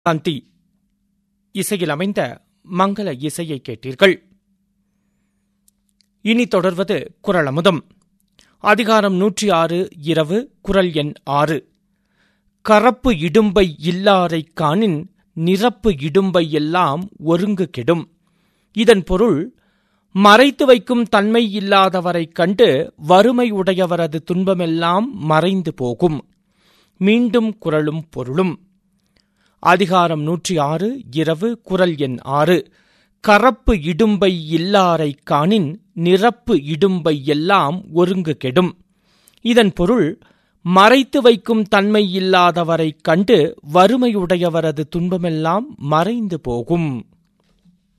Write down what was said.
காந்தி இசையில் அமைந்த மங்கள இசையை கேட்டீர்கள் இனி தொடர்வது குரல் அமுதம் அதிகாரம் நூற்றி ஆறு இரவு குரல் எண் ஆறு கரப்பு இடும்பை இல்லாரைக் காணின் நிரப்பு இடும்பை எல்லாம் ஒருங்கு கெடும் இதன் பொருள் மறைத்து வைக்கும் தன்மை இல்லாதவரைக் கண்டு வறுமை உடையவரது துன்பமெல்லாம் மறைந்து போகும் மீண்டும் குரலும் பொருளும் அதிகாரம் நூற்றி ஆறு இரவு குரல் எண் ஆறு கரப்பு இடும்பை இல்லாரைக் காணின் நிரப்பு இடும்பை எல்லாம் ஒருங்கு கெடும் இதன் பொருள் மறைத்து வைக்கும் தன்மை இல்லாதவரைக் கண்டு வறுமையுடையவரது துன்பமெல்லாம் மறைந்து போகும்